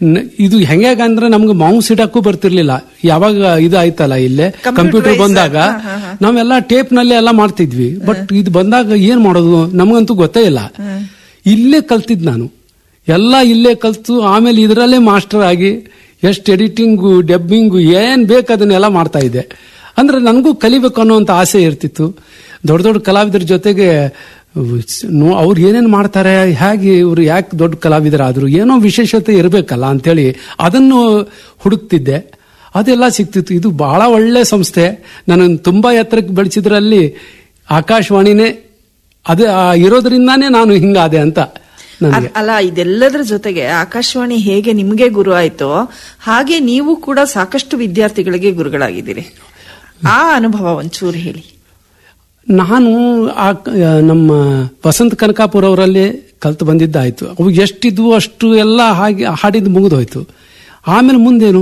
ನ- ಇದು ಹೆಂಗ್ಯಾಗ ಅಂದ್ರೆ ನಮ್ಗೆ ಮೌಸ್ ಇಡಕ್ಕೂ ಬರ್ತಿರ್ಲಿಲ್ಲ ಯಾವಾಗ ಇದು ಆಯ್ತಲ್ಲ ಇಲ್ಲೇ ಕಂಪ್ಯೂಟರ್ ಬಂದಾಗ ನಾವೆಲ್ಲ ಟೇಪ್ ನಲ್ಲಿ ಎಲ್ಲ ಮಾಡ್ತಿದ್ವಿ ಬಟ್ ಇದು ಬಂದಾಗ ಏನ್ ಮಾಡೋದು ನಮಗಂತೂ ಗೊತ್ತೇ ಇಲ್ಲ ಇಲ್ಲೇ ಕಲ್ತಿದ್ ನಾನು ಎಲ್ಲ ಇಲ್ಲೇ ಕಲ್ತು ಆಮೇಲೆ ಇದರಲ್ಲೇ ಮಾಸ್ಟರ್ ಆಗಿ ಎಷ್ಟು ಎಡಿಟಿಂಗು ಡಬ್ಬಿಂಗು ಏನ್ ಬೇಕು ಅದನ್ನೆಲ್ಲ ಮಾಡ್ತಾ ಇದ್ದೆ ಅಂದ್ರೆ ನನಗೂ ಕಲಿಬೇಕು ಅನ್ನೋಂಥ ಆಸೆ ಇರ್ತಿತ್ತು ದೊಡ್ಡ ದೊಡ್ಡ ಕಲಾವಿದರ ಜೊತೆಗೆ ನೋ- ಅವ್ರು ಏನೇನು ಮಾಡ್ತಾರೆ ಹೇಗೆ ಇವರು ಯಾಕೆ ದೊಡ್ಡ ಕಲಾವಿದರಾದ್ರು ಏನೋ ವಿಶೇಷತೆ ಇರಬೇಕಲ್ಲ ಅಂತೇಳಿ ಅದನ್ನು ಹುಡುಕ್ತಿದ್ದೆ ಅದೆಲ್ಲ ಸಿಕ್ತಿತ್ತು ಇದು ಬಹಳ ಒಳ್ಳೆ ಸಂಸ್ಥೆ ನನ್ನನ್ನು ತುಂಬಾ ಎತ್ತರಕ್ಕೆ ಬೆಳೆಸಿದ್ರಲ್ಲಿ ಆಕಾಶವಾಣಿನೇ ಅದೇ ಆ ಇರೋದ್ರಿಂದಾನೇ ನಾನು ಹಿಂಗಾದೆ ಅಂತ ನನಗೆ ಅಲ್ಲ ಇದೆಲ್ಲದರ ಜೊತೆಗೆ ಆಕಾಶವಾಣಿ ಹೇಗೆ ನಿಮಗೆ ಗುರು ಆಯ್ತೋ ಹಾಗೆ ನೀವು ಕೂಡ ಸಾಕಷ್ಟು ವಿದ್ಯಾರ್ಥಿಗಳಿಗೆ ಗುರುಗಳಾಗಿದ್ದೀರಿ ಆ ಅನುಭವ ಒಂಚೂರು ಹೇಳಿ ನಾನು ಆ ಕ- ನಮ್ಮ ವಸಂತ ಕನಕಾಪುರ ಅವರಲ್ಲಿ ಕಲ್ತು ಬಂದಿದ್ದಾಯ್ತು ಅವು ಎಷ್ಟಿದ್ವು ಅಷ್ಟು ಎಲ್ಲ ಹಾಗೆ ಹಾಡಿದ್ದು ಮುಗಿದೋಯ್ತು ಆಮೇಲೆ ಮುಂದೇನು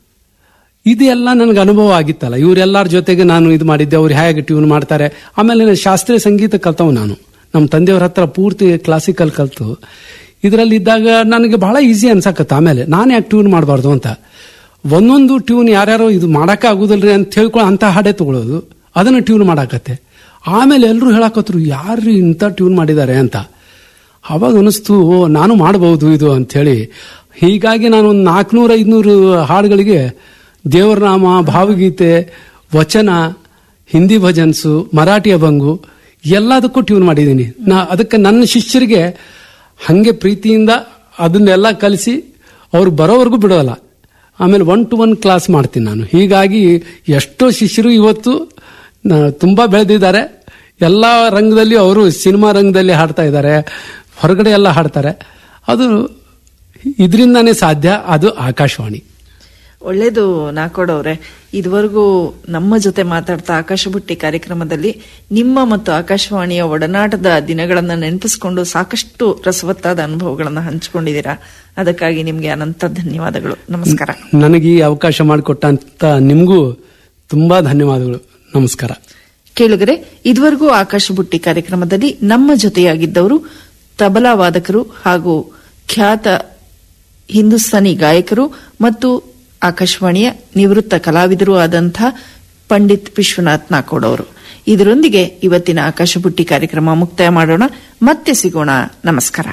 ಇದು ಎಲ್ಲ ನನಗೆ ಅನುಭವ ಆಗಿತ್ತಲ್ಲ ಇವರೆಲ್ಲರ ಜೊತೆಗೆ ನಾನು ಇದು ಮಾಡಿದ್ದೆ ಅವ್ರು ಹೇಗೆ ಟ್ಯೂನ್ ಮಾಡ್ತಾರೆ ಆಮೇಲೆ ನಾನು ಶಾಸ್ತ್ರೀಯ ಸಂಗೀತ ಕಲ್ತವ್ ನಾನು ನಮ್ಮ ತಂದೆಯವ್ರ ಹತ್ರ ಪೂರ್ತಿ ಕ್ಲಾಸಿಕಲ್ ಕಲ್ತು ಇದರಲ್ಲಿ ಇದ್ದಾಗ ನನಗೆ ಬಹಳ ಈಸಿ ಅನ್ಸಕತ್ತ ಆಮೇಲೆ ನಾನು ಯಾಕೆ ಟ್ಯೂನ್ ಮಾಡಬಾರ್ದು ಅಂತ ಒಂದೊಂದು ಟ್ಯೂನ್ ಯಾರ್ಯಾರೋ ಇದು ಮಾಡಕ್ಕೆ ಆಗುದಿಲ್ರಿ ಅಂತ ಹೇಳ್ಕೊಂಡು ಅಂತ ಹಾಡೇ ತಗೊಳ್ಳೋದು ಅದನ್ನು ಟ್ಯೂನ್ ಮಾಡಾಕತ್ತೆ ಆಮೇಲೆ ಎಲ್ಲರೂ ಹೇಳಕತ್ರು ಯಾರು ಇಂಥ ಟ್ಯೂನ್ ಮಾಡಿದ್ದಾರೆ ಅಂತ ಅವಾಗ ಅನಿಸ್ತು ಓ ನಾನು ಮಾಡಬಹುದು ಇದು ಅಂಥೇಳಿ ಹೀಗಾಗಿ ನಾನು ಒಂದು ನಾಲ್ಕುನೂರ ಐದುನೂರು ಹಾಡುಗಳಿಗೆ ದೇವರ ನಾಮ ಭಾವಗೀತೆ ವಚನ ಹಿಂದಿ ಭಜನ್ಸು ಮರಾಠಿ ಅಭಂಗು ಎಲ್ಲದಕ್ಕೂ ಟ್ಯೂನ್ ಮಾಡಿದ್ದೀನಿ ನಾ ಅದಕ್ಕೆ ನನ್ನ ಶಿಷ್ಯರಿಗೆ ಹಂಗೆ ಪ್ರೀತಿಯಿಂದ ಅದನ್ನೆಲ್ಲ ಕಲಿಸಿ ಅವ್ರು ಬರೋವರೆಗೂ ಬಿಡೋಲ್ಲ ಆಮೇಲೆ ಒನ್ ಟು ಒನ್ ಕ್ಲಾಸ್ ಮಾಡ್ತೀನಿ ನಾನು ಹೀಗಾಗಿ ಎಷ್ಟೋ ಶಿಷ್ಯರು ಇವತ್ತು ನ- ತುಂಬಾ ಬೆಳೆದಿದ್ದಾರೆ ಎಲ್ಲ ರಂಗದಲ್ಲಿ ಅವರು ಸಿನಿಮಾ ರಂಗದಲ್ಲಿ ಹಾಡ್ತಾ ಇದ್ದಾರೆ ಹೊರಗಡೆ ಎಲ್ಲ ಹಾಡ್ತಾರೆ ಅದು ಇದರಿಂದಾನೇ ಸಾಧ್ಯ ಅದು ಆಕಾಶವಾಣಿ ಒಳ್ಳೇದು ನಾಕೋಡವ್ರೆ ಇದುವರೆಗೂ ನಮ್ಮ ಜೊತೆ ಮಾತಾಡ್ತಾ ಆಕಾಶ ಬುಟ್ಟಿ ಕಾರ್ಯಕ್ರಮದಲ್ಲಿ ನಿಮ್ಮ ಮತ್ತು ಆಕಾಶವಾಣಿಯ ಒಡನಾಟದ ದಿನಗಳನ್ನ ನೆನಪಿಸಿಕೊಂಡು ಸಾಕಷ್ಟು ರಸವತ್ತಾದ ಅನುಭವಗಳನ್ನ ಹಂಚಿಕೊಂಡಿದ್ದೀರಾ ಅದಕ್ಕಾಗಿ ನಿಮ್ಗೆ ಅನಂತ ಧನ್ಯವಾದಗಳು ನಮಸ್ಕಾರ ನನಗೆ ಈ ಅವಕಾಶ ಮಾಡಿಕೊಟ್ಟಂತ ನಿಮಗೂ ತುಂಬಾ ಧನ್ಯವಾದಗಳು ನಮಸ್ಕಾರ ಕೇಳುಗರೆ ಇದುವರೆಗೂ ಆಕಾಶ ಬುಟ್ಟಿ ಕಾರ್ಯಕ್ರಮದಲ್ಲಿ ನಮ್ಮ ಜೊತೆಯಾಗಿದ್ದವರು ತಬಲಾ ವಾದಕರು ಹಾಗೂ ಖ್ಯಾತ ಹಿಂದೂಸ್ತಾನಿ ಗಾಯಕರು ಮತ್ತು ಆಕಾಶವಾಣಿಯ ನಿವೃತ್ತ ಕಲಾವಿದರು ಆದಂಥ ಪಂಡಿತ್ ವಿಶ್ವನಾಥ್ ನಾಕೋಡ್ ಅವರು ಇದರೊಂದಿಗೆ ಇವತ್ತಿನ ಆಕಾಶ ಬುಟ್ಟಿ ಕಾರ್ಯಕ್ರಮ ಮುಕ್ತಾಯ ಮಾಡೋಣ ಮತ್ತೆ ಸಿಗೋಣ ನಮಸ್ಕಾರ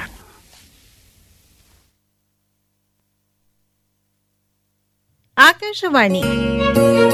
ಆಕಾಶವಾಣಿ